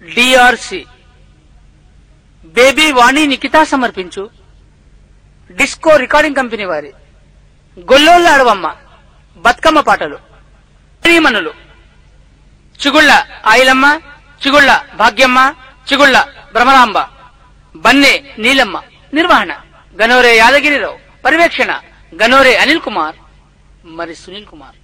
DRC baby వాణి నిఖిత సమర్పించు disco recording company వారి గొల్లోళ్ళ అడవమ్మ బతుకమ్మ పాటలు శ్రీమణులు చిగుళ్ళ ఆయిలమ్మ చిగుళ్ళ భాగ్యమ్మ చిగుళ్ళ భ్రమరాంబ బన్నె నీలమ్మ నిర్వహణ గనోరే యాదగిరిరావు పర్యవేక్షణ గనోరే అనిల్ కుమార్ మరి సునీల్ కుమార్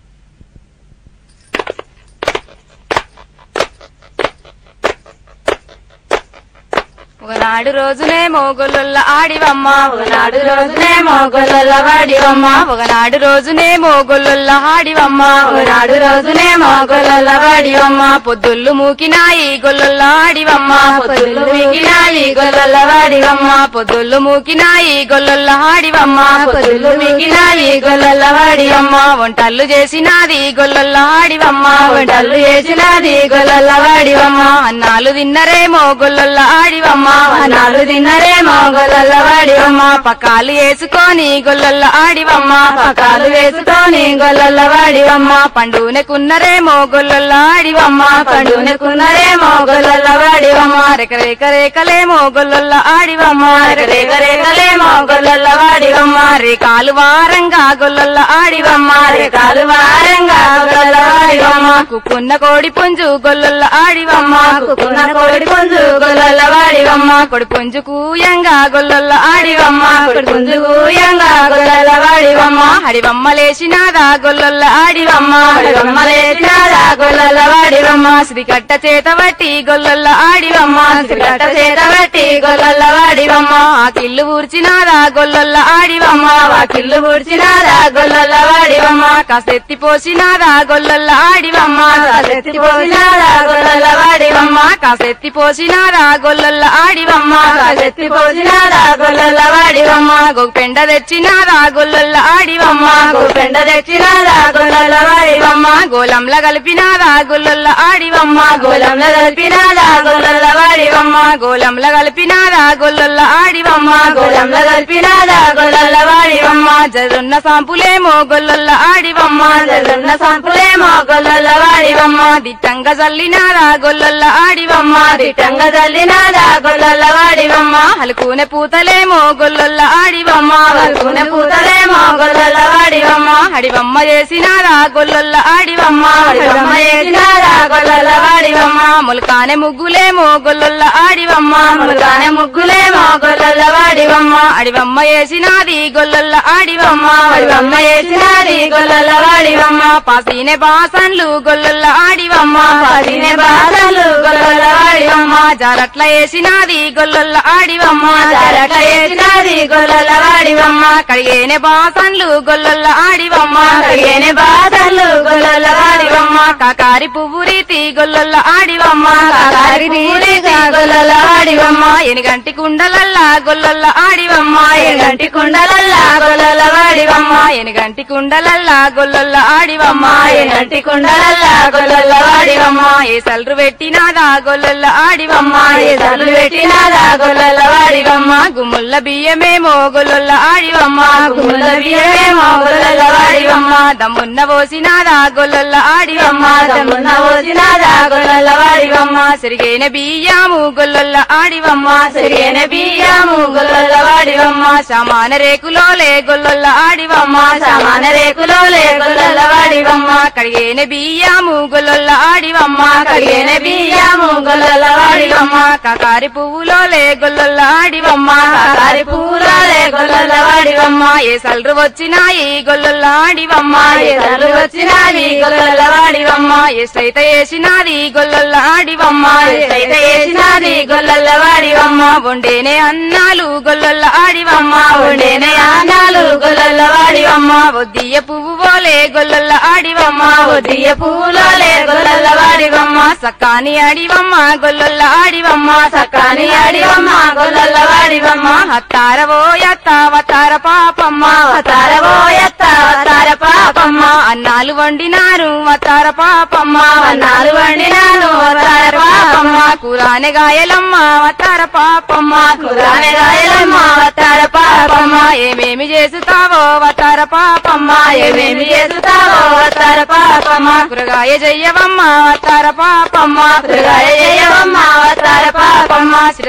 ఒకనాడు రోజునే మోగొల్ల ఆడివమ్మ ఒకనాడు రోజునే మోగొల్ల వాడివమ్మ ఒకనాడు రోజునే మోగొల్ల ఆడివమ్మ ఒకనాడు రోజునే మోగొల్ల వాడివమ్మ పొద్దుళ్ళు మూకినాయి గొల్ల ఆడివమ్మ పొద్దుళ్ళు మూకినాయి గొల్ల వాడివమ్మ పొద్దుళ్ళు మూకినాయి గొల్ల ఆడివమ్మ పొద్దుళ్ళు మూకినాయి గొల్ల వాడివమ్మ వంటల్లు చేసినాది గొల్ల ఆడివమ్మ వంటల్లు చేసినాది గొల్ల వాడివమ్మ అన్నాలు తిన్నరేమో గొల్ల ఆడివమ్మ అన్నాలు తిన్నరేమో గొల్ల వాడివమ్మ పకాలు వేసుకొని గొల్ల ఆడివమ్మ పకాలు వేసుకొని గొల్ల వాడివమ్మ పండునకున్నరేమో గొల్ల ఆడివమ్మ పండునకున్నరేమో గొల్ల వాడివమ్మ రేక రేక రేకలేమో గొల్ల ఆడివమ్మ రేక రేకలేమో గొల్ల వాడివమ్మ రేకాలు వారంగా గొల్ల ఆడివమ్మ రేకాలు వారంగా గొల్ల వాడివమ్మ కుక్కున్న కోడి పుంజు గొల్ల ఆడివమ్మ కుక్కున్న కోడి పుంజు గొల్ల వాడివమ్మ కొడి పుంజు కూయంగా గొల్ల ఆడివమ్మ కొడి పుంజు కూయంగా గొల్ల వాడివమ్మ హడివమ్మ లేచినాదా గొల్ల ఆడివమ్మ హడివమ్మ లేచినాదా గొల్ల వాడివమ్మ శ్రీకట్ట చేత బట్టి గొల్ల ఆడివమ్మ శ్రీకట్ట చేత బట్టి గొల్ల వాడివమ్మ ఆ కిల్లు ఊర్చినాదా గొల్ల ఆడివమ్మ ఆ కిల్లు ఊర్చినాదా గొల్ల వాడివమ్మ కాసెత్తి పోసినాదా గొల్ల ఆడివమ్మ కాసెత్తి పోసినాదా గొల్ల వాడివమ్మ కాసెత్తి పోసినాదా గొల్ల ఆడివమ్మ కాసెత్తి పోసినాదా గొల్ల వాడివమ్మ గోపెండ తెచ్చినాదా గొల్ల ఆడివమ్మ గోపెండ తెచ్చినాదా గొల్ల వాడివమ్మ గోలంల కలిపినాదా గొల్ల ఆడివమ్మ గోలంల కలిపినాదా గొల్ల వాడివమ్మ గోలంల కలిపినాదా గొల్ల ఆడివమ్మ గోలంల కలిపినాదా గొల్ల వాడివమ్మ జరున్న సాంపులేమో గొల్ల ఆడివమ్మ జరున్న సాంపులేమో గొల్ల వాడివమ్మ దిట్టంగా జల్లినాదా గొల్ల ఆడివమ్మ దిట్టంగా జల్లినాదా గొల్ల వాడివమ్మ హలుకునే పూతలేమో గొల్ల ఆడివమ్మ హలుకునే పూతలేమో గొల్ల వాడివమ్మ హడివమ్మ చేసినాదా గొల్ల ఆడివమ్మ హడివమ్మ చేసినాదా గొల్ల వాడివమ్మ ములకానే ముగ్గులేమో గొల్ల ఆడివమ్మ ములకానే ముగ్గులేమో గొల్ల వాడివమ్మ అడివమ్మ చేసినాది గొల్ల ఆడివమ్మ అడివమ్మ చేసినాది గొల్ల వాడివమ్మ పాసినే బాసన్లు గొల్ల ఆడివమ్మ పాసినే బాసన్లు గొల్ల వాడివమ్మ జారట్ల వేసినాది గొల్ల ఆడివమ్మ జారట్ల వేసినాది గొల్ల వాడివమ్మ కడిగేనే బాసన్లు గొల్ల ఆడివమ్మ కడిగేనే బాసన్లు గొల్ల వాడివమ్మ కాకారి పువ్వు రీతి గొల్ల ఆడివమ్మ కాకారి రీతి గొల్ల ఆడివమ్మ ఎనిగంటి కుండలల్లా గొల్ల ఆడివమ్మ ఎనిగంటి కుండలల్లా గొల్ల వాడివమ్మ ఎనిగంటి కుండలల్లా గొల్ల ఆడివమ్మ ఎనిగంటి కుండలల్లా గొల్ల వాడివమ్మ ఏ సల్రు పెట్టినాదా గొల్ల ఆడివమ్మ ఏ సల్రు పెట్టినాదా గొల్ల వాడివమ్మ గుమ్ముల్ల బియ్యమేమో గొల్ల ఆడివమ్మ గుమ్ముల్ల బియ్యమేమో గొల్ల వాడివమ్మ దమ్మున్న పోసినాదా గొల్ల ఆడివమ్మ దమ్మున్న పోసినాదా గొల్ల వాడివమ్మ సిరిగేన బియ్యము గొల్ల ఆడివమ్మ సిరిగేన బియ్యము గొల్ల వాడివమ్మ సమాన రేకులోలే గొల్ల ఆడివమ్మ సమాన రేకులోలే గొల్ల వాడివమ్మ కడిగేన బియ్యము గొల్ల ఆడివమ్మ కడిగేన బియ్యము గొల్ల వాడివమ్మ కాకారి పువ్వులోలే గొల్ల ఆడివమ్మ కాకారి పువ్వులోలే గొల్ల వాడివమ్మ ఏ సల్రు వచ్చినాయి గొల్ల ఆడివమ్మ ఏ సల్రు వచ్చినాయి గొల్ల వాడివమ్మ ఎస్టైతే వేసినాది గొల్ల ఆడివమ్మ ఎస్టైతే వేసినాది గొల్ల వాడివమ్మ వండేనే అన్నాలు గొల్ల ఆడివమ్మ వండేనే అన్నాలు గొల్ల వాడివమ్మ వద్దియ పువ్వు పోలే గొల్ల ఆడివమ్మ వద్దియ పువ్వులోలే గొల్ల వాడివమ్మ సక్కాని ఆడివమ్మ గొల్ల ఆడివమ్మ సక్కాని ఆడివమ్మ గొల్ల వాడివమ్మ హత్తారవో యత్త వతార పాపమ్మ హతారవో యత్త వతార పాపమ్మ అన్నాలు వండినారు వతార పాపమ్మ అన్నాలు వండినారు వతార పాపమ్మ కూరానే గాయలమ్మ వతార పాపమ్మ కూరానే గాయలమ్మ వతార పాపమ్మ ఏమేమి చేస్తావో వతార పాపమ్మ ఏమేమి చేస్తావో వతార పాపమ్మ కూరగాయ చెయ్యవమ్మ వతార పాపమ్మ కూరగాయ చెయ్యవమ్మ వతార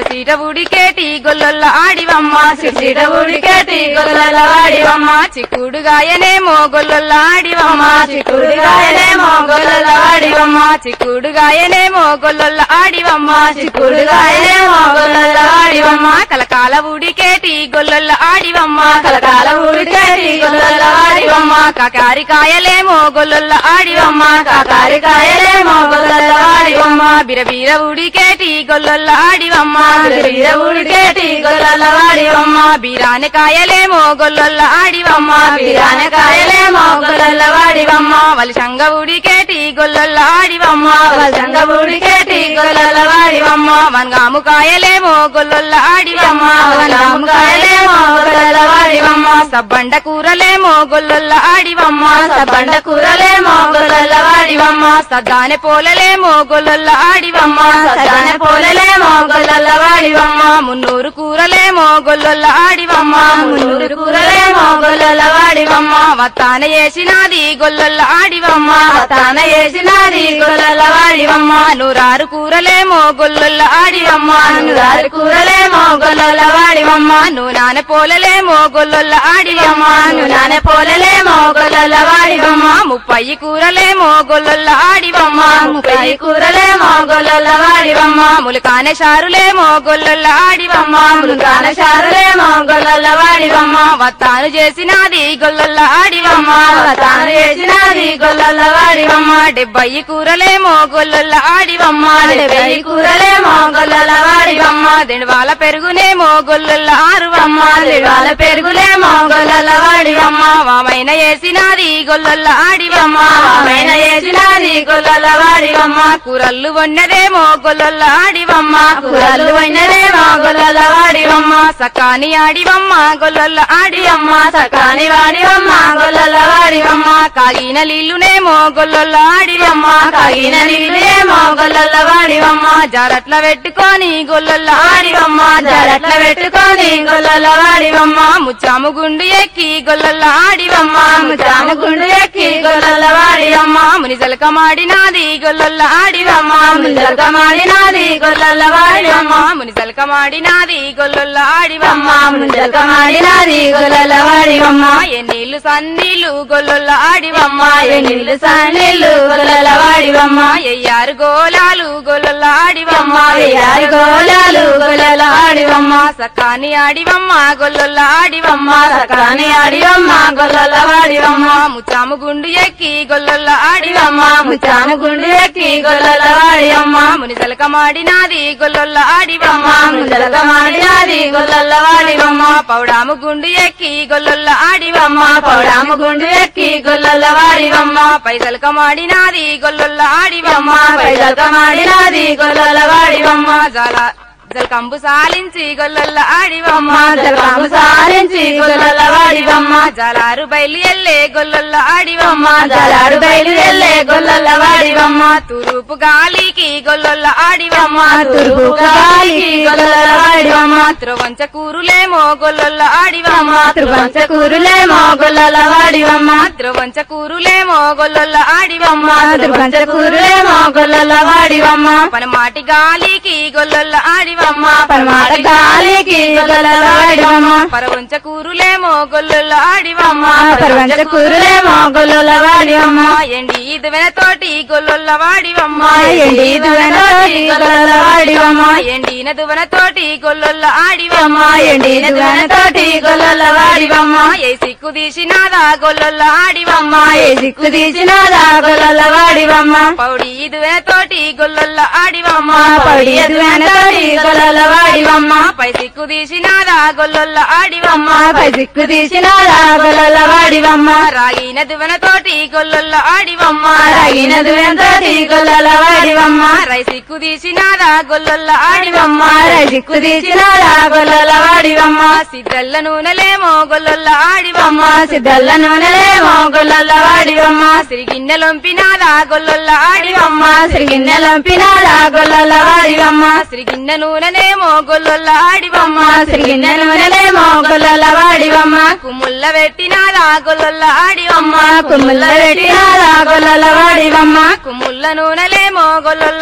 సిరసీట ఉడికేటి గొల్లొల్ల ఆడివమ్మ సిరిసిట ఉడికేటి గొల్లొల్ల ఆడివమ్మ. చిక్కుడుగాయనేమో గొల్లొల్ల ఆడివమ్మ చిక్కుడుగాయనేమో గొల్లొల్ల ఆడివమ్మ. చిక్కుడుగాయనేమో గొల్లొల్ల ఆడివమ్మ చిక్కుడుగాయనేమో గొల్లొల్ల ఆడివమ్మ. కలకాల ఉడికేటి గొల్లొల్ల ఆడివమ్మ కలకాల ఉడికేటి గొల్లొల్ల ఆడివమ్మ. కాకారికాయలేమో గొల్లొల్ల ఆడివమ్మ కాకారికాయలేమో గొల్లొల్ల ఆడివమ్మ. బిరబీర ఉడికేటి గొల్లొల్ల ఆడివమ్మ బిరబీర ఉడికేటి గొల్లొల్ల ఆడివమ్మ. బీరానకాయలేమో గొల్లొల్ల ఆడివమ్మ బీరానకాయలేమో గొల్లొల్ల ఆడివమ్మ. వలసంగ ఉడికేటి గొల్లొల్ల ఆడివమ్మ వలసంగ ఉడికేటి గొల్లొల్ల ఆడివమ్మ. వంగాము కాయలేమో గొల్లొల్ల ఆడివమ్మ వంగాముకాయలేమో గొల్లొల్ల ఆడివమ్మ. సబ్బండ కూరలేమో గొల్లొల్ల ఆడివమ్మ సబ్బండ కూరలేమో గొల్లొల్ల ఆడివమ్మ. సద్దానె పోలలేమో గొల్లొల్ల ఆడివమ్మ సజ్జాన పోలలేమో గొల్లొల్ల ఆడివమ్మ. మున్నూరు కూరలేమో గొల్లొల్ల ఆడివమ్మ మున్నూరు కూరలేమో గొల్లొల్ల ఆడివమ్మ. వత్తాన వేసినాది గొల్లొల్ల ఆడివమ్మ తాన వేసినది గొల్లొల్ల ఆడివమ్మ. నూరారు కూరలేమో గొల్లొల్ల ఆడివమ్మ నూరారు కూరలేమో గొల్లొల్ల ఆడివమ్మ. నూనాన పోలలేమో గొల్లొల్ల ఆడివమ్మ నూనె పోలలేమో గొల్లొల్ల ఆడివమ్మ. ముప్పయి కూరలేమో గొల్లొల్ల ఆడివమ్మ ముప్పై కూరలేమో గొల్లొల్ల ఆడివమ్మ. ములకానే షారులేమో గొల్లొల్ల ఆడివమ్మ ములుగాన చారులేమో గొల్లొల్ల ఆడివమ్మ. వత్తాను చేసినాది గొల్లొల్ల ఆడివమ్మ తాను వేసినది గొల్లొల్ల ఆడివమ్మ. డెబ్బై కూరలేమో గొల్లొల్ల ఆడివమ్మ డెబ్బై కూరలేమో గొల్లొల్ల ఆడివమ్మ. దెండవాల పెరుగునేమో గొల్లొల్ల ఆరువమ్మ దివాల పెరుగులేమో గొల్లొల్ల ఆడివమ్మ. వామైన వేసినాది గొల్లొల్ల ఆడివమ్మ ఆమెన వేసినది గొల్లొల్ల ఆడివమ్మ. కూరల్లు వండదేమో గొల్లొల్ల ఆడివమ్మ కూరలు అయినదేమో గొల్లొల్ల ఆడివమ్మ. సకాని ఆడివమ్మ గొల్లొల్ల ఆడివమ్మ సకాని వాడివమ్మ గొల్లొల్ల ఆడివమ్మ. కాగిన నీళ్లునేమో గొల్లొల్ల ఆడివమ్మ కాగిన నీళ్ళేమో గొల్లొల్ల ఆడివమ్మ. జారట్ల పెట్టుకొని గొల్లొల్ల ఆడివమ్మ జరట్ల పెట్టుకొని గొల్లొల్ల ఆడివమ్మ. ముచ్చాము గుండు ఎక్కి గొల్లొల్ల ఆడివమ్మ ముచాము గుండు ఎక్కి గొల్లొల్ల ఆడివమ్మ. మునిజలక మాడినాది గొల్లొల్ల ఆడివమ్మ ముందరక మాడినది గొల్లొల్ల ఆడివమ్మ. మునిజలక మాడినాది గొల్లొల్ల ఆడివమ్మ ముందరక మాడినది గొల్లొల్ల ఆడివమ్మ. ఎన్నీళ్లు సన్నీళ్లు గొల్లొల్ల ఆడివమ్మ ఎన్నిళ్ళు సన్నీళ్ళు గొల్లొల్ల ఆడివమ్మ. ఎయ్యారు గోలాలు గొల్లొల్ల ఆడివమ్మ వెయ్యారు గోళాలు గొల్లొల్ల ఆడివమ్మ. సకాని ఆడివమ్మ గొల్లొల్ల ఆడివమ్మ సకాని ఆడివమ్మ గొల్లొల్ల ఆడివమ్మ. ముచ్చాము గుండు ఎక్కి గొల్లొల్ల ఆడివమ్మ ఆడివమ్మ ముచాము గుండు ఎక్కి గొల్లొల్ల ఆడివమ్మ. మునిజలక మాడినాది గొల్లొల్ల ఆడివమ్మ ముందరక మాడినది గొల్లొల్ల ఆడివమ్మ. పౌడాము గుండు ఎక్కి గొల్లొల్ల ఆడివమ్మ పౌడాము గుండు ఎక్కి గొల్లొల్ల ఆడివమ్మ. పైసలక మాడినాది గొల్లొల్ల ఆడివమ్మ పైదలక మాడినది గొల్లొల్ల ఆడివమ్మ. జల జలకంబు సాలించి గొల్లొల్ల ఆడివమ్మ జలకాము సారించి గొల్లొల్ల ఆడివమ్మ. జలారు బయలు ఎల్లే గొల్లొల్ల ఆడివమ్మ జలాడు బయలు ఎల్లే గొల్లొల్ల ఆడివమ్మ. తూర్పు గాలికి గొల్లొల్ల ఆడివమ్మ తూర్పు గాలికి గొల్లొల్ల ఆడివమ్మ. త్రవంచ కూరులేమో గొల్లొల్ల ఆడివమ్మ త్రిపంచ కూరులేమో గొల్లొల్ల ఆడివమ్మ. త్రవంచ కూరులేమో గొల్లొల్ల ఆడివమ్మ త్రిపంచ కూరులేమో గొల్లొల్ల ఆడివమ్మ. పనమాటి గాలికి గొల్లొల్ల ఆడివమ్మ పరమాట గాలికి గొల్లొల్ల ఆడివమ్మ. పరవంచ కూరులేమో గొల్లొల్ల ఆడివమ్మ పరవంచ కూరులేమో గొల్లొల్ల ఆడివమ్మ. ఎండి ఇదువెన తోటి గొల్లొల్ల వాడివమ్మ ఎండి దువెనతోటి గొల్లొల్ల ఆడివమ్మ. ఎండిన దువన తోటి గొల్లొల్ల ఆడివమ్మ ఎండిన దువెనతోటి గొల్లొల్ల ఆడివమ్మ. ఏ సిక్కు తీసినాదా గొల్లొల్ల ఆడివమ్మ ఏ దిక్కు తీసినాదా గొల్లొల్ల ఆడివమ్మ. పౌడి ఇదువెన తోటి గొల్లొల్ల ఆడివమ్మ పడి ఎదువెనతోటి గొల్లొల్ల ఆడివమ్మ. పై సిక్కు తీసినాదా గొల్లొల్ల ఆడివమ్మ పై దిక్కు తీసినాదా గొల్లొల్ల ఆడివమ్మ. రాగిన దువన తోటి గొల్లొల్ల ఆడివమ్మ రగిన దువెనతోటి గొల్లొల్ల ఆడివమ్మ. రై సిక్కు తీసినాదా గొల్లొల్ల ఆడివమ్మ రై దిక్కు తీసినాదా గొల్లొల్ల ఆడివమ్మ. సిద్ధల్ల నూనెలేమో గొల్లొల్ల ఆడివమ్మ సిద్ధల్ల నూనెలేమో గొల్లొల్ల ఆడివమ్మ. సిరిగిన్నెలొంపినాదా గొల్లొల్ల ఆడివమ్మ సిరిగిన్నెలంపినాదా గొల్లొల్ల ఆడివమ్మ. సిరిగిన్నె నూనెనేమో గొల్లొల్ల ఆడివమ్మ సిరిగిన్నె నూనెలేమో గొల్లొల్ల ఆడివమ్మ. కుమ్ముల్ల పెట్టినాదా గొల్లొల్ల ఆడివమ్మ కుమ్ముల్ల పెట్టినాదా గొల్లొల్ల ఆడివమ్మ. కుమ్ముల్ల నూనెలేమో గొల్లొల్ల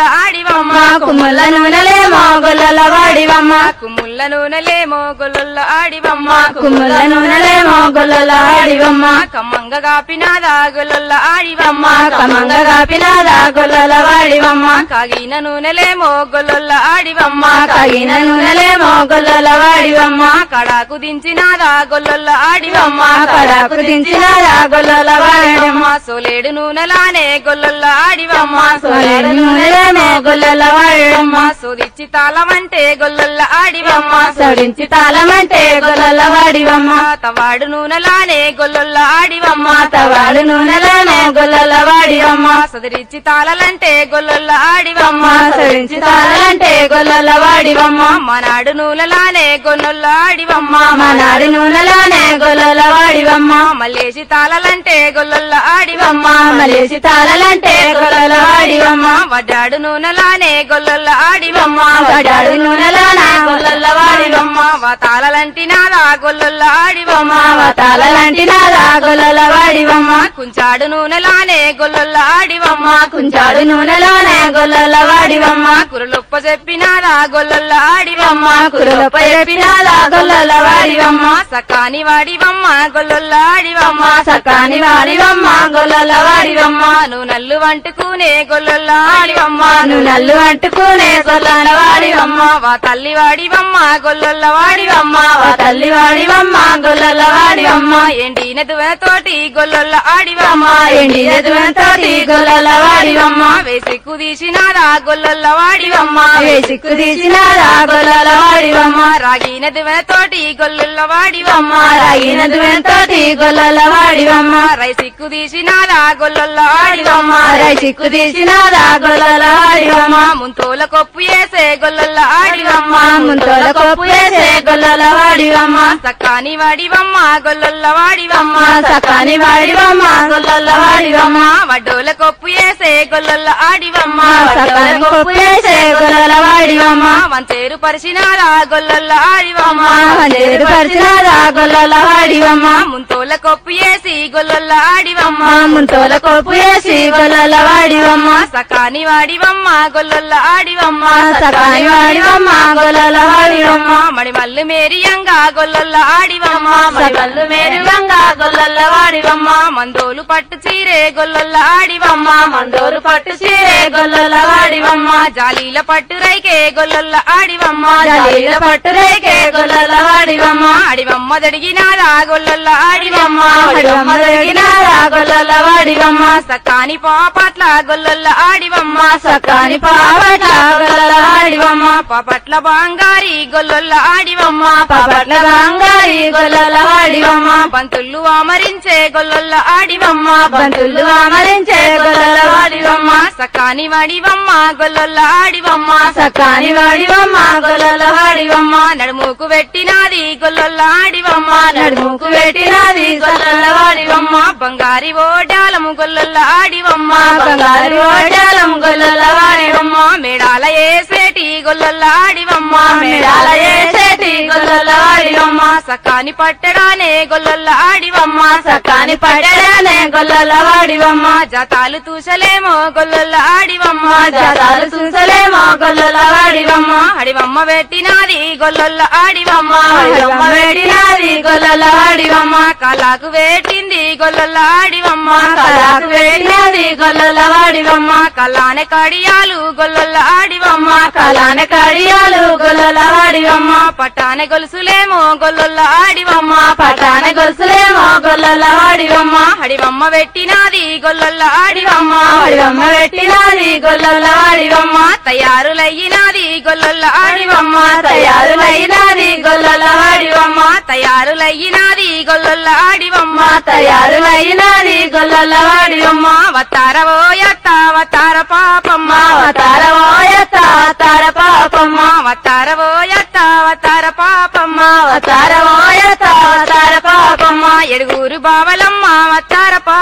ఆడివమ్మ కుమ్ముల నూనెలేమో గొల్లల వాడివమ్మ కుమ్ముల్ల నూనెలేమో గొల్లొల్ల ఆడివమ్మ కుమ్ముల నూనెలేమో గొల్లల వాడివమ్మ కమ్మంగ గాపినాదా గొల్లొల్ల ఆడివమ్మ కమంగ కాపినాదా గొల్లల వాడివమ్మ కాగిన నూనెలేమో గొల్లొల్ల ఆడివమ్మ కగిన నూనెలేమో గొల్లల వాడివమ్మ కడాకు దించినాదా గొల్లొల్ల ఆడివమ్మ కడాకు దించినాదా గొల్లల వాడివమ్మ సోలేడు నూనెలానే గొల్లొల్ల ఆడివమ్మ సోలేడు నూనెలేమో గొల్లల వాడివమ్మ సోదిచ్చి తాళమంటే గొల్లొల్ల ఆడివమ్మ సడించి తాళమంటే గొల్లల వాడివమ్మ తవాడు నూనెలానే గొల్లొల్ల ఆడివమ్మ తవాడు నూనెలోనే గొల్లల వాడివమ్మ సదిరిచ్చి తాళలంటే గొల్లొల్ల ఆడివమ్మ సడించి తాళంటే గొల్లల వాడివమ్మ మనాడు నూనెలానే గొల్లొల్ల ఆడివమ్మ మనాడి నూనెలోనే గొల్లల వాడివమ్మ మల్లేసి తాళలంటే గొల్లొల్ల ఆడివమ్మ మలేసి తాళలంటే గొల్లల వాడివమ్మ వడ్డాడు నూనెలానే గొల్లొల్ల ఆడివమ్మ వడాడు నూనెలోన గొల్లల వాడివమ్మ వా తాళలంటి నాదా గొల్లొల్ల ఆడివమ్మ తాళలంటి నాదా గొల్లల వాడివమ్మ కుంచాడు నూనెలానే గొల్లొల్ల ఆడివమ్మ కుంచాడు నూనెలోనే గొల్లల వాడివమ్మ కురలొప్ప చెప్పినాదా గొల్లొల్ల ఆడివమ్మ కురులప చెప్పినాదా గొల్లల వాడివమ్మ సకాని వాడివమ్మ గొల్లొల్ల ఆడివమ్మ సకాని వాడివమ్మ గొల్లల వాడివమ్మ నువ్వు నల్లు వంటుకునే గొల్లొల్ల ఆడివమ్మ నువ్వు నల్లు అంటుకునే గొల్లల వాడివమ్మ వా తల్లి వాడివమ్మ గొల్లొల్ల వాడివమ్మ వా తల్లి వాడివమ్మ గొల్లల వాడివమ్మ ఎండిన దువతోటి గొల్లొల్ల ఆడివమ్మ ఎండిన తోటి గొల్లల వాడివమ్మ వేసి కుదీసినాదా గొల్లొల్ల వాడివమ్మ వేసిక్కు తీసినాదా గొల్లల వాడివమ్మ రాగిన దువతోటి గొల్లొల్ల వాడివమ్మ రాగిన తోటి గొల్లల వాడివమ్మ రైసిక్కు తీసినాదా గొల్లొల్ల ఆడివమ్మ రైసిక్కు తీసినాదా గొల్లల వాడివమ్మ ముంతోల కొప్పు వేసే గొల్లొల్ల ఆడివమ్మ ముంతోల కొప్పు వేసే గొల్లల వాడివమ్మ సక్కాని వాడివమ్మ గొల్లొల్ల వాడివమ్మ సకాని వాడివమ్మ గొల్లల వాడివమ్మ వడ్డోల కొప్పు వేసే గొల్లొల్ల ఆడివమ్మ సకాని కొప్పు వేసే గొల్లల వాడివమ్మ వంతేరు పరిచినాదా గొల్లొల్ల ఆడివమ్మ వందేరు పరిచినాదా గొల్లల వాడివమ్మ ముంతోల కొప్పు వేసి గొల్లొల్ల ఆడివమ్మ ముంతోల కొప్పు వేసి గొల్లల వాడివమ్మ సకాని వాడివమ్మ గొల్లొల్ల ఆడివమ్మ సకాని వాడివమ్మ గొల్లల వాడివమ్మ మడి మల్లు మేరియంగా గొల్లొల్ల ఆడివమ్మ సకల్లు మేరుగంగా గొల్లల వాడివమ్మ మందోలు పట్టు చీరే గొల్లొల్ల ఆడివమ్మ మందోరు పట్టు చీరే గొల్లల వాడివమ్మ జాలీల పట్టు రైకే గొల్లొల్ల ఆడివమ్మ జలీల పట్టు రేకే గొల్లల వాడివమ్మ ఆడివమ్మ దడిగినాదా గొల్లొల్ల ఆడివమ్మ వాడివమ్మ దొరికినారా గొల్లల వాడివమ్మ సకాని పాపట్ల గొల్లొల్ల ఆడివమ్మ సకాని పాపట్ల గొల్లల వాడివమ్మ పాపట్ల బాంగారి గొల్లొల్ల ఆడివమ్మ పాపట్ల బంగారి గొల్లల వాడివమ్మ పంతుళ్ళు ఆమరించే గొల్లొల్ల ఆడివమ్మ బంతులు అమరించే గొల్లల వాడివమ్మ సకాని వాడివమ్మ గొల్లొల్ల ఆడివమ్మ సకాని వాడివమ్మ గొల్లల వాడివమ్మ నడుముకు పెట్టినాది గొల్లొల్ల ఆడివమ్మ నడుముకు పెట్టినది గొల్లల వాడివమ్మ బంగారి ఓడాలము గొల్లొల్ల ఆడివమ్మ బంగారు ఓడాలం గొల్లల వాడివమ్మ మేడాల ఏసేటి గొల్లొల్ల ఆడివమ్మ మేడాల ఏసేటి గొల్లల వాడివమ్మ సకాని పట్టడానే గొల్లొల్ల ఆడివమ్మ సకాని పడడానే గొల్లల వాడివమ్మ జతాలు తూసలేమో గొల్లొల్ల ఆడివమ్మ జాతాలు చూసలేమో గొల్లల వాడివమ్మ అడివమ్మ పెట్టినాది గొల్లొల్ల ఆడివమ్మ వాడివమ్మ పెట్టినది గొల్లల వాడివమ్మ కళకు వేటింది గొల్లొల్ల ఆడివమ్మ కళకు పెట్టినది గొల్లల వాడివమ్మ కళ్ళానే కడియాలు గొల్లొల్ల ఆడివమ్మ కళాన కడియాలు గొల్లల వాడివమ్మ పట్టానే గొలుసులేమో గొల్లొల్ల ఆడివమ్మ పటాన గొలుసులేమో గొల్లల వాడివమ్మ అడివమ్మ పెట్టినాది గొల్లొల్ల ఆడివమ్మ వాడివమ్మ పెట్టినది గొల్లల వాడివమ్మ తయారులయ్యినాది గొల్లొల్ల ఆడివమ్మ తయారులైనది గొల్లల వాడివమ్మ తయారులయ్యినాది గొల్లొల్ల ఆడివమ్మ తయారులైనది గొల్లల వాడివమ్మ వత్తారవో యత్త వత్తార పాపమ్మ అవతార ఓయత అవతార పాపమ్మ వత్తారవో యత్త వత్తార పాపమ్మ అవతార ఓయత అవతార పాపమ్మ ఎడుగురు బావలమ్మ వత్తార పాప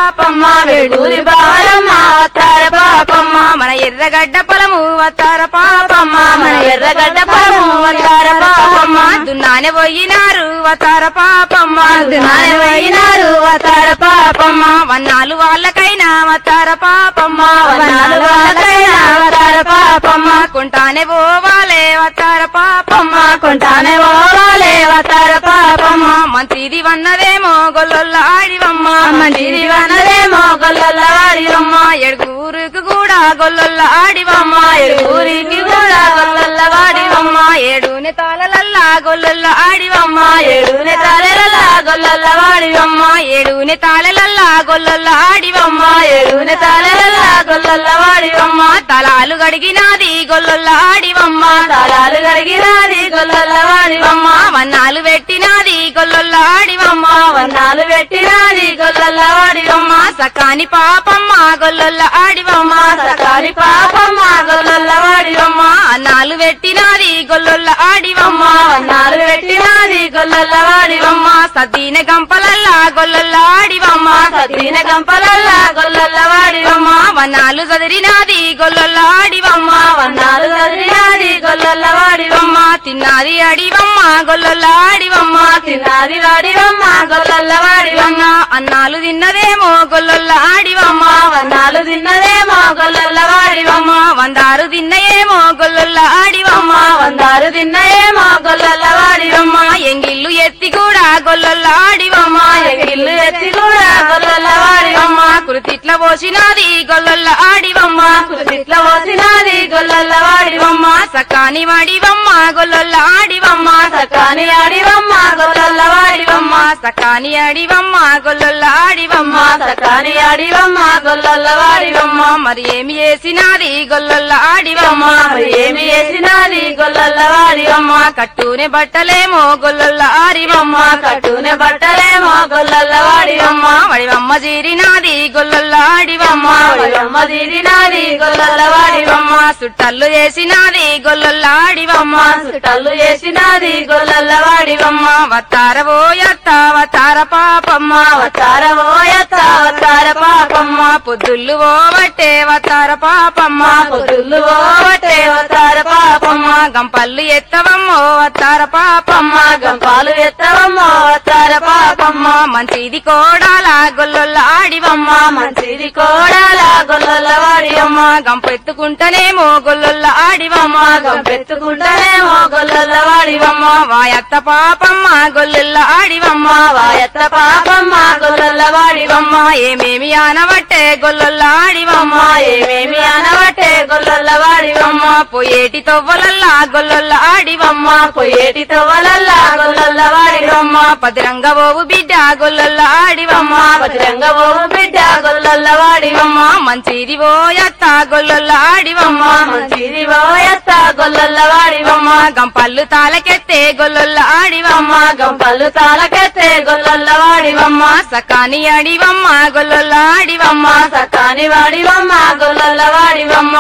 పాపమ్మ వెడూరి బాలమ్మ అవతార పాపమ్మ మన ఎర్రగడ్డ పొలము వతార పాపమ్మ మన ఎర్రగడ్డ పొలము అవతార పాపమ్మ దున్నానే పోయినారు వతార పాపమ్మ దునానే పోయినారు అవతార పాపమ్మ వన్నాలు వాళ్ళకైనా వతార పాపమ్మ వనాలు వాళ్ళకైనా అవతార పాపమ్మ కొంటానే పోవాలే వతార పాపమ్మ కొంటానే పోవాలే అవతార పాపమ్మ మంచిది వన్నదేమో గొల్లొల్ల ఆడివమ్మ మంచిది వనదేమో గొల్లల వాడివమ్మ ఎడుగురికి కూడా గొల్లొల్ల ఆడివమ్మ ఊరికి కూడా గొల్లల వాడివమ్మ ఏడుని తాళలల్లా గొల్లొల్ల ఆడివమ్మ ఏడునే తలెల గొల్లల వాడివమ్మ ఏడుని తాళలల్లా గొల్లొల్ల ఆడివమ్మ ఏడునే తలెల గొల్లల వాడివమ్మ తలాలు గడిగినాది గొల్లొల్ల ఆడివమ్మ తలాలు కడిగినాది గొల్లల వాడివమ్మ వన్నాలు పెట్టినాది గొల్లొల్ల ఆడివమ్మ వన్నాలు పెట్టినాది గొల్లల వాడివమ్మ సకాని పాపమ్మ గొల్లొల్ల ఆడివమ్మ సకాలి పాపమ్మ గొల్లల వాడివమ్మ అన్నాలు పెట్టినాది గొల్లొల్ల ఆడివమ్మ వన్నాలు పెట్టినాది గొల్లల వాడివమ్మ సద్దీన గంపలల్లా గొల్లొల్ల ఆడివమ్మ సతీన గంపలల్ల గొల్లల వాడివమ్మ వన్నాలు చదిరినాది గొల్లొల్ల ఆడివమ్మ వన్నాలు చదివినాది గొల్లల వాడివమ్మ తిన్నాది అడివమ్మ గొల్లొల్ల ఆడివమ్మ తిన్నాది వాడివమ్మ గొల్లల వాడివమ్మ అన్నాలు తిన్నదేమో గొల్లొల్ల ఆడివమ్మ వన్నాలు తిన్నదేమో గొల్లల వాడివమ్మ వందారు తిన్నయేమో గొల్లొల్ల ఆడివమ్మ వందారు తిన్నయేమో గొల్లల వాడివమ్మ ఎంగిల్లు ఎత్తి కూడా గొల్లొల్ల ఆడివమ్మ ఎగిల్లు ఎత్తి కూడా గొల్లల వాడివమ్మ కృతిట్ల పోసినాది గొల్లొల్ల ఆడివమ్మ ఇట్ల పోసినాది గొల్లల వాడివమ్మ సకాని వాడివమ్మ గొల్లొల్ల ఆడివమ్మ సకాని ఆడివమ్మ గొల్లల వాడివమ్మ సకాని ఆడివమ్మ గొల్లొల్ల ఆడివమ్మ సకాని ఆడివమ్మ గొల్లల వాడివమ్మ మరి ఏమి చేసినాది గొల్లొల్ల ఆడివమ్మ మరి ఏమి చేసినాది గొల్లల వాడివమ్మ కట్టునే బట్టలేమో గొల్లొల్ల ఆడివమ్మ కట్టునే బట్టలేమో గొల్లల వాడివమ్మ వడివమ్మ జీరినాది గొల్లొల్ల ఆడివమ్మ వాడివమ్మ తీరినాది గొల్లల వాడివమ్మ సుట్టల్లు చేసినాది గొల్లొల్ల ఆడివమ్మ సుట్టలు చేసినాది గొల్లల వాడివమ్మ వత్తార ఓయత్త వతార పాపమ్మ అవతార ఓయత అవతార పాపమ్మ పొద్దుళ్ళు ఓవట్టే వతార పాపమ్మ పొదులు ఓవటే అవతార పాపమ్మ గంపల్లు ఎత్తవమ్మో వతార పాపమ్మ గంపాలు ఎత్తవమ్మ అవతార పాపమ్మ మంచిది కోడాల గొల్లొల్ల ఆడివమ్మ మంచిది కోడాల గొల్లల వాడివమ్మ గంపెత్తుకుంటనేమో గొల్లొల్ల ఆడివమ్మ గంపెత్తుకుంటేనేమో గొల్లల వాడివమ్మ వాయత్త పాపమ్మ గొల్లొల్ల ఆడివమ్మ వాయత్త పాపమ్మ గొల్లల వాడివమ్మ ఏమేమి ఆనవట్టే గొల్లొల్ల ఆడివమ్మ ఏమేమి అనవటే గొల్లల వాడివమ్మ పోయేటి తొవ్వలల్లా గొల్లొల్ల ఆడివమ్మ పొయ్యేటి తొవలల్లా గొల్లల వాడివమ్మ పదిరంగ ఓవు బిడ్డ గొల్లొల్ల ఆడివమ్మ భద్రంగ ఓ బిడ్డ గొల్లల వాడివమ్మ మంచిది ఓయత్త గొల్లొల్ల ఆడివమ్మ మంచిది ఓయత్త గొల్లల వాడివమ్మ గంపల్లు తాలకెత్తే గొల్లొల్ల ఆడివమ్మ గంపలు తాలకెత్తే గొల్లల వాడివమ్మ సకాని అడివమ్మ గొల్లొల్ల ఆడివమ్మ సకాని వాడివమ్మ గొల్లల వాడివమ్మ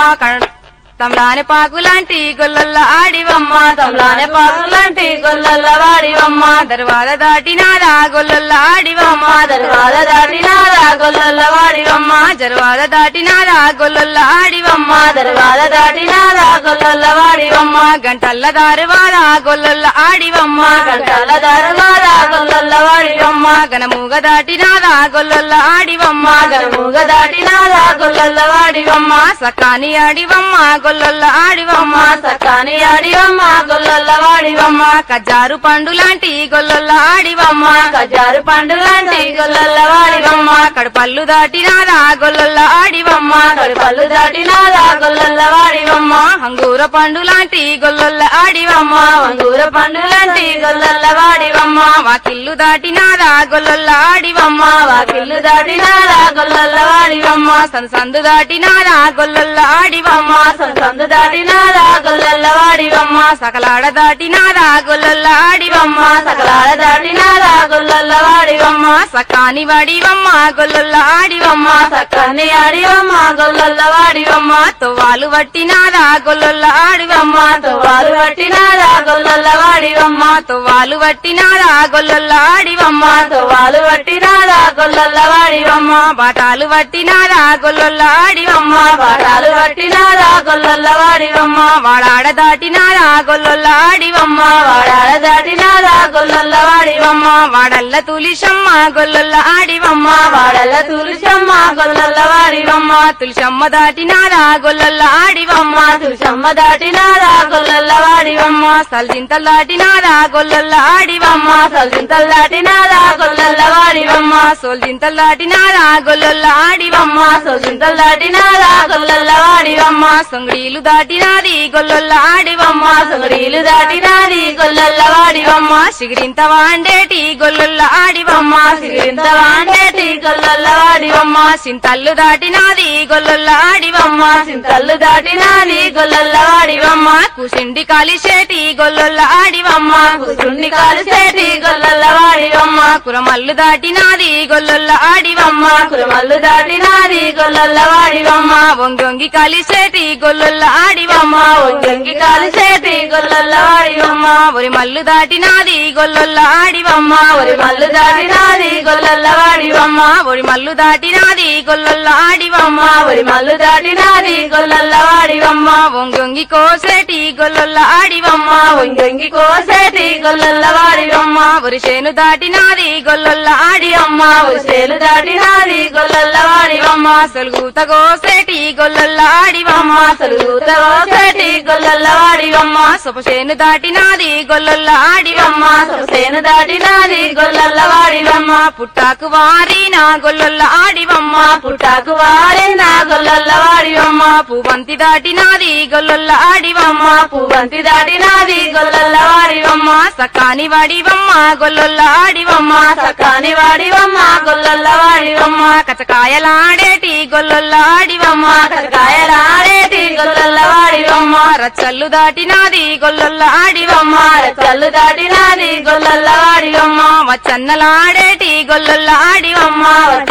తమ్లాని పాకులాంటి గొల్లొల్ల ఆడివమ్మ తమ్లానే పాకులాంటి గొల్లల వాడివమ్మ దర్వాద దాటినాదా గొల్లొల్ల ఆడివమ్మ దర్వాద దాటినారా గొల్లల వాడివమ్మ జర్వాద దాటినాదా గొల్లొల్ల ఆడివమ్మ దర్వాద దాటినారా గొల్లల వాడివమ్మ గంటల్ల దారువాద గొల్లొల్ల ఆడివమ్మ గంటల దర్వాద గొల్లల వాడివమ్మ గనమూగ దాటినాదా గొల్లొల్ల ఆడివమ్మ గనముగ దాటినారా గొల్లల వాడివమ్మ సకాని ఆడివమ్మ గొల్లొల్ల ఆడివమ్మ సకాని ఆడివమ్మ గొల్లల వాడివమ్మ కజారు పండు లాంటి గొల్లొల్ల ఆడివమ్మ కజారు పండులాంటి గొల్లల వాడివమ్మ కడుపల్లు దాటినాదా గొల్లొల్ల ఆడివమ్మ కడుపల్లు దాటినారా గొల్లల వాడివమ్మ అంగూర పండు లాంటి గొల్లొల్ల ఆడివమ్మ వంగూర పండులాంటి గొల్లల వాడివమ్మ వాకిల్లు దాటినాదా గొల్లొల్ల ఆడివమ్మ వాకిల్లు దాటినారా గొల్లల వాడివమ్మ సంసందు దాటినాదా గొల్లొల్ల ఆడివమ్మ సందు దాటినారా గొల్లల వాడివమ్మ సకలాడ దాటినాదా గొల్లొల్ల ఆడివమ్మ సకలాల దాటినారా గొల్లల వాడివమ్మ సకాని వాడివమ్మ గొల్లొల్ల ఆడివమ్మ సక్కని ఆడివమ్మ గొల్లల వాడివమ్మ తొవ్వాలు వట్టినాదా గొల్ల గొల్లొల్ల ఆడివమ్మ తువ్వాలు పట్టినాదా గొల్లల వాడివమ్మ తువ్వాలు పట్టినాదా గొల్లొల్ల ఆడివమ్మ తువ్వాలు పట్టినాదా గొల్లల వాడివమ్మ బాటాలు పట్టినాదా గొల్లొల్ల ఆడివమ్మ పాఠాలు పట్టినాదా గొల్లల వాడివమ్మ వాడాడ దాటినాదా గొల్లొల్ల ఆడివమ్మ వాడాల దాటినాదా గొల్లల వాడివమ్మ వాడల్ల తులిశమ్మ గొల్లొల్ల ఆడివమ్మ వాడల తులసమ్మ గొల్లల వాడివమ్మ తులిశమ్మ దాటినాదా గొల్లొల్ల ఆడివమ్మ తులసమ్మ దాటినాదా గొల్లల వాడివమ్మ సల్జింతలు దాటినాదా గొల్లొల్ల ఆడివమ్మ సొల్చింతలు దాటినాదా గొల్లల వాడివమ్మ సోల్జింతలు దాటినాదా గొల్లొల్ల ఆడివమ్మ సొల్చింతలు దాటినాదా గొల్లల వాడివమ్మ సొంగడీలు దాటినాది గొల్లొల్ల ఆడివమ్మ సొగడీలు దాటినాది గొల్లల వాడివమ్మ సిగిరింత వాండేటి గొల్లొల్ల ఆడివమ్మ సిగిరింత వాండేటి గొల్లల వాడివమ్మ సింతల్లు దాటినాది గొల్లొల్ల ఆడివమ్మ సింతల్లు దాటినాది గొల్లల వాడివమ్మ కుసిండి కాలిసేటి గొల్లొల్ల ఆడివమ్మ కుసుండి కాలుసేటి గొల్లల వాడివమ్మ కురమల్లు దాటినాది గొల్లొల్ల ఆడివమ్మ కురమల్లు దాటినాది గొల్లల వాడివమ్మ వంగొంగి కలిసేటి గొల్లొల్ల ఆడివమ్మ ఒంగంగి కాలుసేటి గొల్లల వాడివమ్మ ఒరి మల్లు దాటినాది గొల్లొల్ల ఆడివమ్మ ఒరి మల్లు దాటినాది గొల్లల వాడివమ్మ ఒరి మల్లు దాటినాది గొల్లొల్ల ఆడివమ్మ ఒరి మల్లు దాటినాది గొల్లల వాడివమ్మ వంగొంగి కోసేటి గొల్లొల్ల ఆడివమ్మ ఒంగంగి కోసేటి గొల్లల వాడివమ్మ ఒరి చేను దాటినాది గొల్లొల్ల ఆడివమ్మ ఉసేలు దాటినాది గొల్లల వాడివమ్మ సొలుగుత కోసేటి గొల్లొల్ల ఆడివమ్మ సలుగుత కోసేటి గొల్లల వాడివమ్మ సొపసేను దాటినాది గొల్లొల్ల ఆడివమ్మ సొసేను దాటినాది గొల్లల వాడివమ్మ పుట్టాకు వారిన గొల్లొల్ల ఆడివమ్మ పుట్టాకు వాడిన గొల్లల వాడివమ్మ పువ్వంతి దాటినాది గొల్లొల్ల ఆడివమ్మ పువ్వంతి దాటినాది గొల్లల వాడివమ్మ సకాని వాడివమ్మ గొల్లొల్ల ఆడివమ్మ సకాని వాడివమ్మ గొల్లల వాడివమ్మ కచకాయలాడేటి గొల్లొల్ల ఆడివమ్మ కరకాయలాడేటి గొల్లల వాడివమ్మ రచ్చల్లు దాటినాది గొల్లొల్ల ఆడివమ్మ కళ్ళు దాటినాది గొల్లల వాడివమ్మ వచ్చన్నలాడేటి గొల్లొల్ల ఆడివమ్మ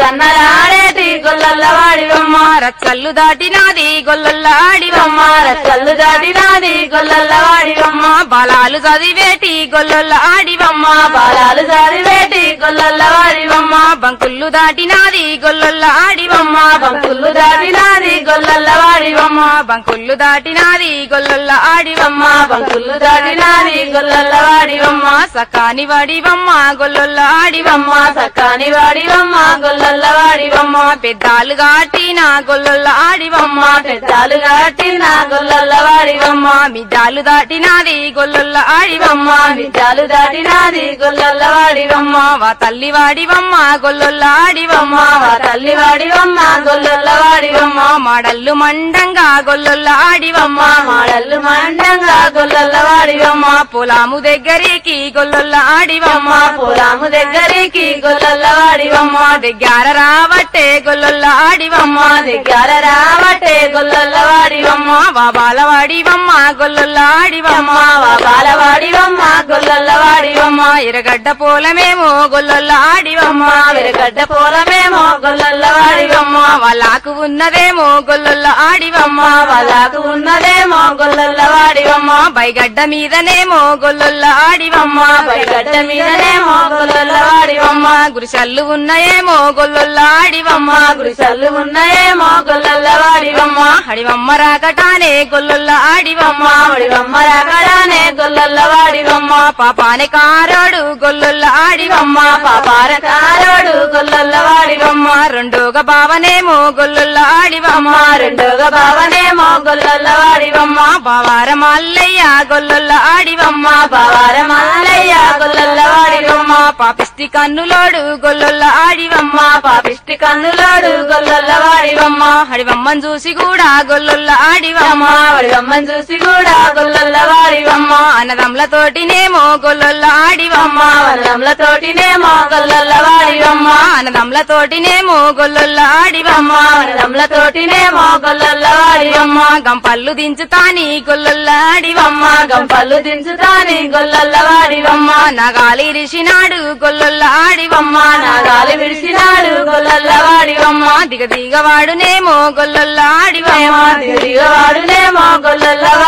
కన్నలాడేటి గొల్లల వాడివమ్మ రచ్చల్లు దాటినాది గొల్లొల్ల ఆడివమ్మ కళ్ళు దాటినాది గొల్లల వాడివమ్మ బాలాలు చదివేటి గొల్లొల్ల ఆడివమ్మ బాలాలు జారివేటి గొల్లల వాడివమ్మ బంకుళ్ళు దాటినాది గొల్లొల్ల ఆడివమ్మ బంకులు దాటినాది గొల్లల వాడివమ్మ బంకుళ్ళు దాటినాది గొల్లొల్ల ఆడివమ్మ బంకులు దాటినాది గొల్లల వాడివమ్మ సకాని వాడివమ్మ గొల్లొల్ల ఆడివమ్మ సకాని వాడివమ్మ గొల్లల వాడివమ్మ పెద్దాలు గాటిన గొల్లొల్ల ఆడివమ్మ పెద్దాలు కట్టిన గొల్లల వాడివమ్మ మిద్దాలు దాటినాది గొల్లొల్ల ఆడివమ్మ విద్యాలు దాటినాది గొల్లల వాడివమ్మ వా తల్లి వాడివమ్మ గొల్లొల్ల ఆడివమ్మ వా తల్లి వాడివమ్మ గొల్లల వాడివమ్మ మాడల్లు మండంగా గొల్లొల్ల ఆడివమ్మ మాడల్లు మండంగా గొల్లల వాడివమ్మ పొలాము దగ్గరికి గొల్లొల్ల ఆడివమ్మ పొలాము దగ్గరికి గొల్లల వాడివమ్మ దగ్గర రావట్టే గొల్లొల్ల ఆడివమ్మ దగ్గర రావటే గొల్లల వాడివమ్మ వా బాలవాడివమ్మ గొల్లొల్ల ఆడివమ్మ వా బాలవాడివమ్మ గొల్లల వాడివమ్మ ఎరగడ్డ పోలమేమో గొల్లొల్ల ఆడివమ్మ విరగడ్డ పొలమేమో గొల్లల వాడివమ్మ వాళ్ళకు ఉన్నదేమో గొల్లొల్ల ఆడివమ్మ వాళ్ళకు ఉన్నదేమో గొల్లల వాడివమ్మ బైగడ్డ మీదనేమో గొల్లొల్ల ఆడివమ్మ పైగడ్డ మీదనేమో గొల్లల వాడివమ్మ గురిసల్లు ఉన్నాయేమో గొల్లొల్ల ఆడివమ్మ గుడిసెల్లు ఉన్నాయేమో గొల్లల వాడివమ్మ హడివమ్మ రాకటానే గొల్లొల్ల ఆడివమ్మ వాడివమ్మ రాకడానే గొల్లల వాడివమ్మ పాపానే కారోడు గొల్లొల్ల ఆడివమ్మ పాపారకారోడు గొల్లల వాడివమ్మ రెండోగ బావనేమో గొల్లొల్ల ఆడివమ్మ రెండోగా బావనేమో గొల్లల వాడివమ్మ బావార మల్లయ్య గొల్లొల్ల ఆడివమ్మ బావార మల్లయ్య గొల్లల వాడివమ్మ పాపిస్తి కన్నులోడు గొల్లొల్ల ఆడివమ్మ పాపిష్టి కన్నులోడు గొల్లల వాడివమ్మ హడివమ్మని చూసి కూడా గొల్లొల్ల ఆడివమ్మ వాడివమ్మని చూసి కూడా గొల్లల వాడివమ్మ అన్నదమ్లతోటినేమో గొల్లొల్ల ఆడివమ్మ వనములతోటినేమో గొల్లల వాడివమ్మ అన్నదమ్లతోటినేమో గొల్లొల్ల ఆడివమ్మ వనములతోటినేమో గొల్లల వాడివమ్మ గంపల్లు దించుతాని గొల్లొల్ల ఆడివమ్మ గంపలు దించుతాని గొల్లల వాడివమ్మ నగాలి రిషినాడు గొల్లొల్ల ఆడివమ్మ నాగాలి విడిసినాడు గొల్లల వాడివమ్మ దిగ దిగవాడునేమో గొల్లొల్ల ఆడివమ్మ దిగవాడునేమో గొల్లల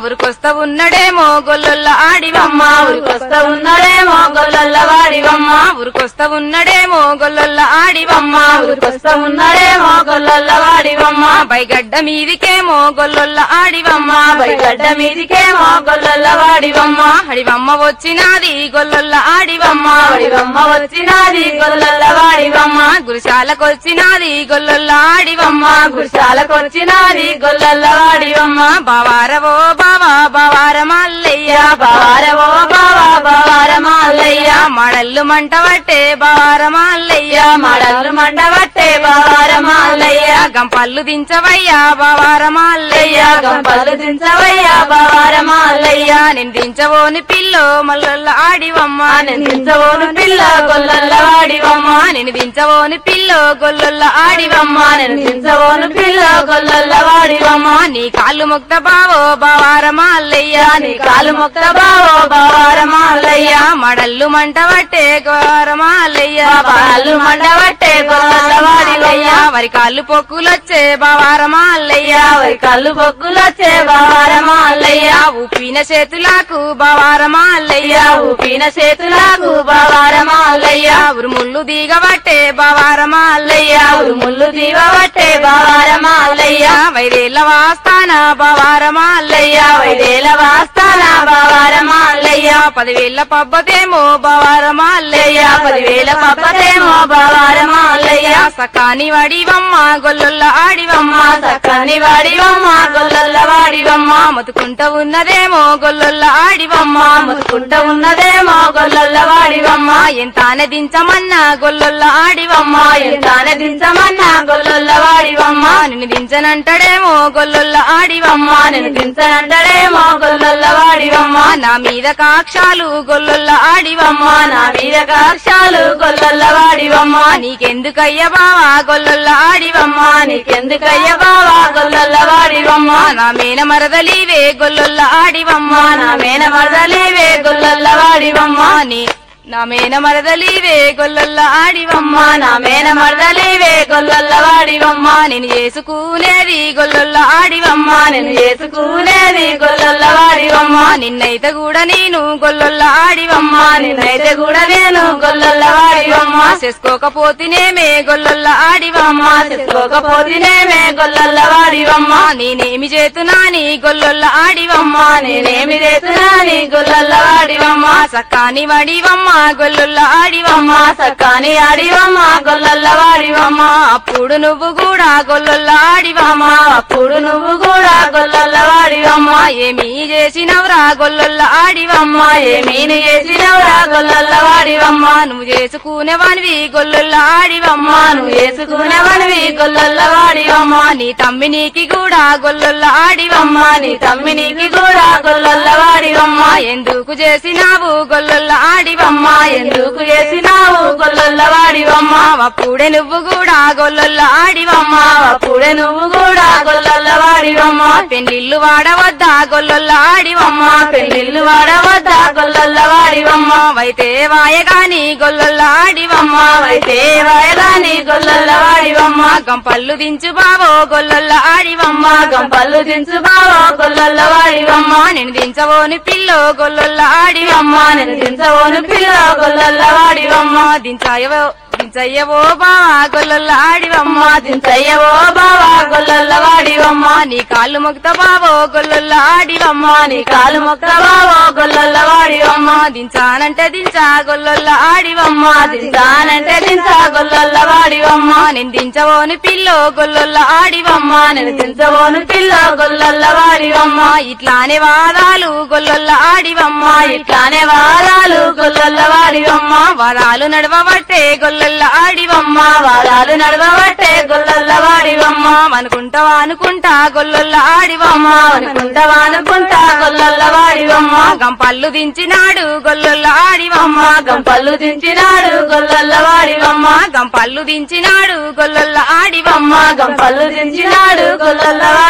ఊరికొస్తా ఉన్నడేమో గొల్లొల్ల ఆడివమ్మ ఊరికొస్తా ఉన్నాడేమో గొల్లల్ల వాడివమ్మ ఊరికొస్తా ఉన్నడేమో గొల్లొల్ల ఆడివమ్మ ఊరికొస్తా ఉన్నాడేమో గొల్లల్ల వాడివమ్మ బైగడ్డ మీదికేమో గొల్లొల్ల ఆడివమ్మ గడ్డ మీదికేమో గొల్లల్ల వాడివమ్మ హడివమ్మ వచ్చినాది గొల్లొల్ల ఆడివమ్మ వాడివమ్మ వచ్చినాది గొల్లల్ల వాడివమ్మ గురుశాలకొచ్చినాది గొల్లొల్ల ఆడివమ్మ గుడిశాలకొచ్చినాది గొల్లల్ల వాడివమ్మ బావారవో బావా బావార మల్లయ్య బావారవో బావా బావార మాల్లయ్య మడల్లు మంట పట్టే బావార మల్లయ్య మడలు మండబట్టే బావార మాల్లయ్య గంపల్లు దించవయ్యా బావార మల్లయ్య గంపలు దించవయ్యా బావార మాల్లయ్య నేను దించవోని పిల్లో మల్లొల్ల ఆడివమ్మ నించవోను పిల్ల గొల్లల్ల వాడివమ్మ నేను దించవోని పిల్లో గొల్లొల్ల ఆడివమ్మ నేను నించవోను పిల్ల గొల్లల్ల వాడివమ్మ నీ కాళ్ళు ముక్త బావో బావార మల్లయ్య నీ కాలు మొక్క బావో బావార మాల్లయ్య మడల్లు మంట పట్టే గోర మల్లయ్య పాలు మండబట్టే గొల్లల్ల వాడివయ్య వరి కాళ్ళు పొక్కులొచ్చే బావార మల్లయ్య వరి కళ్ళు బొగ్గులొచ్చే బావార మాల్లయ్య ఊపిన చేతులకు బావార మల్లయ్య ఊపిన చేతులకు బావార మాల్లయ్య ఉరుముళ్ళు దిగబట్టే బావార మల్లయ్య ముళ్ళు దీవబట్టే బావార మాల్లయ్య వైరేళ్ళ వాస్తాన బావార మల్లయ్య వైదేల వాస్తాన బావార మాల్లయ్య పదివేల పబ్బతేమో బావార మల్లయ్య పదివేల పప్పదేమో బావార మాల్లయ్య సకాని వడివమ్మ గొల్లొల్ల ఆడివమ్మ సక్కని వాడివమ్మ గొల్లల్ల వాడివమ్మ మతుకుంట ఉన్నదేమో గొల్లొల్ల ఆడివమ్మ ముసుకుంట ఉన్నదేమో గొల్లల్ల వాడివమ్మ ఎంతానే దించమన్నా గొల్లొల్ల ఆడివమ్మ ఎంతానే దించమన్నా గొల్లల్ల వాడివమ్మ నిన్ను దించనంటాడేమో గొల్లొల్ల ఆడివమ్మ నేను దించనంటడేమో గొల్లల్ల వాడివమ్మ నా మీద కాక్షాలు గొల్లొల్ల ఆడివమ్మ నా మీద కాక్షాలు గొల్లల్ల వాడివమ్మ నీకెందుకయ్య బావా గొల్లొల్ల ఆడివమ్మ నీకెందుకయ్య బావా గొల్లల్ల వాడివమ్మ నా మేన మరదలివే గొల్లొల్ల ఆడివమ్మ నా మేన మరదలేవే గొల్లల్ల వాడివమ్మ నీ నా మేన మరదలివే గొల్లొల్ల ఆడివమ్మ నా మేన మరదలేవే గొల్లల్ల వాడివమ్మ నేను చేసుకునేది గొల్లొల్ల ఆడివమ్మ నేను చేసుకునేది గొల్లల్ల వాడివమ్మ నిన్నైతే కూడా నేను గొల్లొల్ల ఆడివమ్మ నిన్నైతే కూడా నేను గొల్లల్ల వాడివమ్మ చేసుకోకపోతేనేమే గొల్లొల్ల ఆడివమ్మ చేసుకోకపోతేనేమే గొల్లల్ల వాడివమ్మ నేనేమి చేతునా నీ గొల్లొల్ల ఆడివమ్మ నేనేమి చేస్తున్నా నీ గొల్లల్ల వాడివమ్మ సక్కాని వడివమ్మ గొల్లొల్ల ఆడివమ్మ సక్కాని ఆడివమ్మ గొల్లల్ల వాడివమ్మ అప్పుడు నువ్వు కూడా గొల్లొల్ల ఆడివమ్మ అప్పుడు నువ్వు కూడా గొల్లల్ల వాడివమ్మ ఏమి చేసినవురా గొల్లొల్ల ఆడివమ్మ ఏమీని చేసినవురా గొల్లల్ల వాడివమ్మ నువ్వు చేసుకునేవానివి గొల్లొల్ల ఆడివమ్మ నువ్వు చేసుకునేవనివి గొల్లల్ల వాడివమ్మ నీ తమ్మి నీకి కూడా గొల్లొల్ల ఆడివమ్మ నీ తమ్మి నీకి కూడా గొల్లల్ల వాడివమ్మ ఎందుకు చేసినావు గొల్లొల్ల ఆడివమ్మ ఎందుకు చేసినావు గొల్లల్ల వాడివమ్మ అప్పుడే నువ్వు కూడా గొల్లొల్ల ఆడివమ్మ అప్పుడే నువ్వు కూడా గొల్లల్ల వాడివమ్మ పెళ్లిళ్ళు వాడవద్దా గొల్లొల్ల ఆడివమ్మ పెళ్లిళ్ళు వాడవద్ద గొల్లల్ల వాడివమ్మ వైతే వాయగాని గొల్లొల్ల ఆడివమ్మ అయితే వాయదాని గొల్లల్ల వాడివమ్మ గంపల్లు దించు బావో గొల్లొల్ల ఆడివమ్మ గంపల్లు దించు బావో గొల్లల్ల వాడివమ్మ నేను దించవోని పిల్లో గొల్లొల్ల ఆడివమ్మ నేను దించవోను పిల్ల గొల్లల్ల వాడివమ్మ దించాయవో దించయ్యవో బావా గొల్లొల్ల ఆడివమ్మ దించయ్యవో బావా గొల్లల్ల వాడివమ్మ నీ కాళ్ళు మొక్త బావో గొల్లొల్ల ఆడివమ్మ నీ కాలు మొక్క బావో గొల్లల్ల వాడివమ్మ దించానంటే దించా గొల్లొల్ల ఆడివమ్మ దించానంటే దించా గొల్లల్ల వాడివమ్మ నేను దించవోని పిల్లో గొల్లొల్ల ఆడివమ్మ నేను దించవోను పిల్ల గొల్లల్ల వాడివమ్మ ఇట్లానే వాదాలు గొల్లొల్ల ఆడివమ్మ ఇట్లానే వారాలు గొల్లల్ల వాడివమ్మ వాదాలు నడవబట్టే గొల్లొల్ల ఆడివమ్మ వారాలు నడవబట్టే గొల్లల్ల వాడివమ్మ అనుకుంటావా అనుకుంటా గొల్లొల్ల ఆడివమ్మ అనుకుంటావా అనుకుంటా గొల్లల్ల వాడివమ్మ గంపల్లు దించినాడు గొల్లొల్ల ఆడివమ్మ గంపల్లు దించినాడు గొల్లల్ల వాడివమ్మ గంపల్లు దించినాడు గొల్లొల్ల ఆడివమ్మ గంపల్లు దించినాడు గొల్లల్ల వాడివమ్మ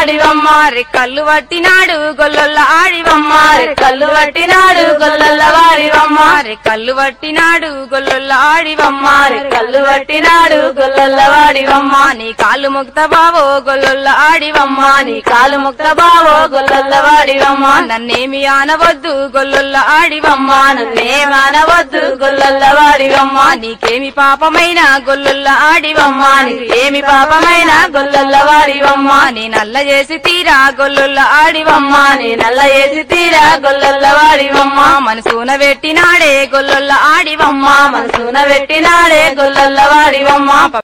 వాడివమ్మ రెక్కల్లు పట్టినాడు గొల్లొల్ల ఆడివమ్మ కళ్ళు పట్టినాడు గొల్లల్ల వాడివమ్మ రెక్కల్లు పట్టినాడు గొల్లొల్ల ఆడివమ్మ కళ్ళు పట్టినాడు గొల్లల్ల వాడివమ్మ నీ కాళ్ళు ముక్త బావో గొల్లొల్ల ఆడివమ్మ నీ కాలు ముక్త బావో గొల్లల్ల వాడివమ్మ నన్నేమి ఆనవద్దు గొల్లొల్ల ఆడివమ్మ నన్నే మానవద్దు గొల్లల్ల వాడివమ్మ నీకేమి పాపమైన గొల్లొల్ల ఆడివమ్మ ఏమి పాపమైన గొల్లల్ల వాడివమ్మ నీ నల్ల చేసి తీరా గొల్లొల్ల ఆడివమ్మ నీ నల్ల వేసి తీరా గొల్లల్ల వాడివమ్మ మనసున పెట్టినాడే గొల్లొల్ల ఆడివమ్మ మనసున పెట్టినాడే గొల్లల్ల వాడివమ్మ